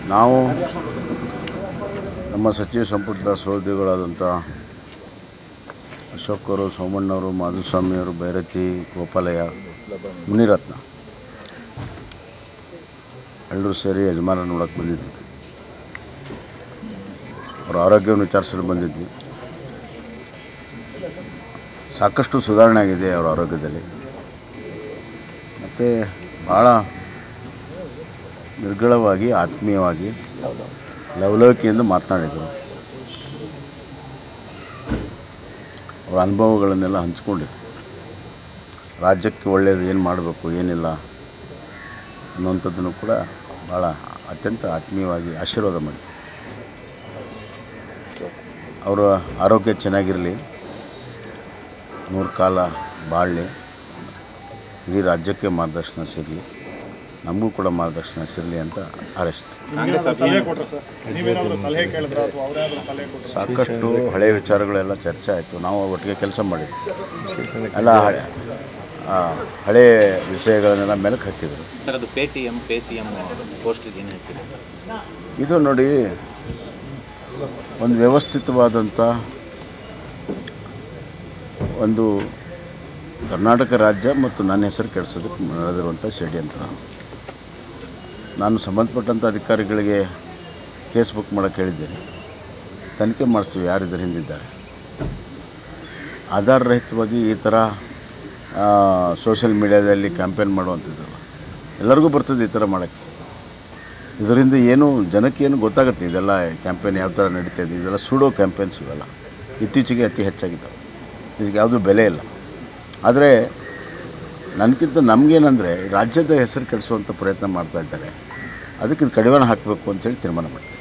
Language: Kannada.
ನಾವು ನಮ್ಮ ಸಚಿವ ಸಂಪುಟದ ಸಹೋದ್ಯೋಗಿಗಳಾದಂಥ ಅಶೋಕ್ ಅವರು ಸೋಮಣ್ಣವರು ಮಾಧುಸ್ವಾಮಿಯವರು ಭೈರತಿ ಗೋಪಾಲಯ್ಯ ಮುನಿರತ್ನ ಎಲ್ಲರೂ ಸೇರಿ ಯಜಮಾನ ನೋಡೋಕೆ ಬಂದಿದ್ವಿ ಅವ್ರ ಆರೋಗ್ಯವನ್ನು ವಿಚಾರಿಸಲು ಬಂದಿದ್ವಿ ಸಾಕಷ್ಟು ಸುಧಾರಣೆ ಆಗಿದೆ ಅವರ ಆರೋಗ್ಯದಲ್ಲಿ ಮತ್ತು ಭಾಳ ನಿರ್ಗಳವಾಗಿ ಆತ್ಮೀಯವಾಗಿ ಲವಲವಿಕೆಯಿಂದ ಮಾತನಾಡಿದರು ಅವರ ಅನುಭವಗಳನ್ನೆಲ್ಲ ಹಂಚ್ಕೊಂಡಿದ್ರು ರಾಜ್ಯಕ್ಕೆ ಒಳ್ಳೆಯದು ಏನು ಮಾಡಬೇಕು ಏನಿಲ್ಲ ಅನ್ನುವಂಥದ್ದನ್ನು ಕೂಡ ಭಾಳ ಅತ್ಯಂತ ಆತ್ಮೀಯವಾಗಿ ಆಶೀರ್ವಾದ ಮಾಡಿದ್ರು ಅವರ ಆರೋಗ್ಯ ಚೆನ್ನಾಗಿರಲಿ ನೂರು ಕಾಲ ಬಾಳಲಿ ಇಡೀ ರಾಜ್ಯಕ್ಕೆ ಮಾರ್ಗದರ್ಶನ ಸಿಗಲಿ ನಮಗೂ ಕೂಡ ಮಾರ್ಗದರ್ಶನ ಸಿಗಲಿ ಅಂತ ಹಾರೈಸ್ತಾರೆ ನಿಮ್ಗೇನಾದ್ರು ಸಲಹೆ ಕೊಟ್ರ ಸರ್ ನೀವೇನಾದ್ರು ಸಲಹೆ ಕೇಳಿದ್ರ ಅಥವಾ ಅವರೇನಾದ್ರು ಸಲಹೆ ಕೊಟ್ರ ಸಾಕಷ್ಟು ಹಳೆಯ ವಿಚಾರಗಳೆಲ್ಲ ಚರ್ಚೆ ಆಯಿತು ನಾವು ಒಟ್ಟಿಗೆ ಕೆಲಸ ಮಾಡಿದ್ವಿ ಎಲ್ಲ ಹಳೆ ಆ, ಹಳೆ ವಿಷಯಗಳನ್ನೆಲ್ಲ ಮೆಲುಕು ಹಾಕಿದರು ಸರ್ ಅದು Paytm PayCM post ಏನು ಹೇಳ್ತೀರಿ ಇದು ನೋಡಿ ಒಂದು ವ್ಯವಸ್ಥಿತವಾದಂಥ ಒಂದು ಕರ್ನಾಟಕ ರಾಜ್ಯ ಮತ್ತು ನನ್ನ ಹೆಸರು ಕೆಡಿಸೋದಕ್ಕೆ ನಡೆದಿರುವಂಥ ಷಡ್ಯಂತ್ರ ನಾನು ಸಂಬಂಧಪಟ್ಟಂಥ ಅಧಿಕಾರಿಗಳಿಗೆ ಕೇಸ್ ಬುಕ್ ಮಾಡೋಕ್ಕೆ ಹೇಳಿದ್ದೇನೆ ತನಿಖೆ ಮಾಡಿಸ್ತೀವಿ ಯಾರು ಇದರ ಹಿಂದಿದ್ದಾರೆ ಆಧಾರರಹಿತವಾಗಿ ಈ ಥರ ಸೋಷಿಯಲ್ ಮೀಡ್ಯಾದಲ್ಲಿ ಕ್ಯಾಂಪೇನ್ ಮಾಡುವಂಥದ್ದಲ್ಲ ಎಲ್ಲರಿಗೂ ಬರ್ತದೆ ಈ ಥರ ಮಾಡೋಕ್ಕೆ ಇದರಿಂದ ಏನು ಜನಕ್ಕೇನು ಗೊತ್ತಾಗುತ್ತೆ ಇದೆಲ್ಲ ಕ್ಯಾಂಪೇನ್ ಯಾವ ಥರ ನಡೀತಾ ಇದೆ ಇದೆಲ್ಲ ಸುಡೋ ಕ್ಯಾಂಪೇನ್ಸ್ ಇವೆಲ್ಲ ಇತ್ತೀಚೆಗೆ ಅತಿ ಹೆಚ್ಚಾಗಿದ್ದಾವೆ ಇದಕ್ಕೆ ಯಾವುದೂ ಬೆಲೆ ಇಲ್ಲ ಆದರೆ ನನಗಿಂತ ನಮಗೇನಂದರೆ ರಾಜ್ಯದ ಹೆಸರು ಕೆಡಿಸುವಂಥ ಪ್ರಯತ್ನ ಮಾಡ್ತಾ ಇದ್ದಾರೆ ಅದಕ್ಕೆ ಇದು ಕಡಿವಾಣ ಹಾಕಬೇಕು ಅಂತೇಳಿ ತೀರ್ಮಾನ ಮಾಡ್ತೀನಿ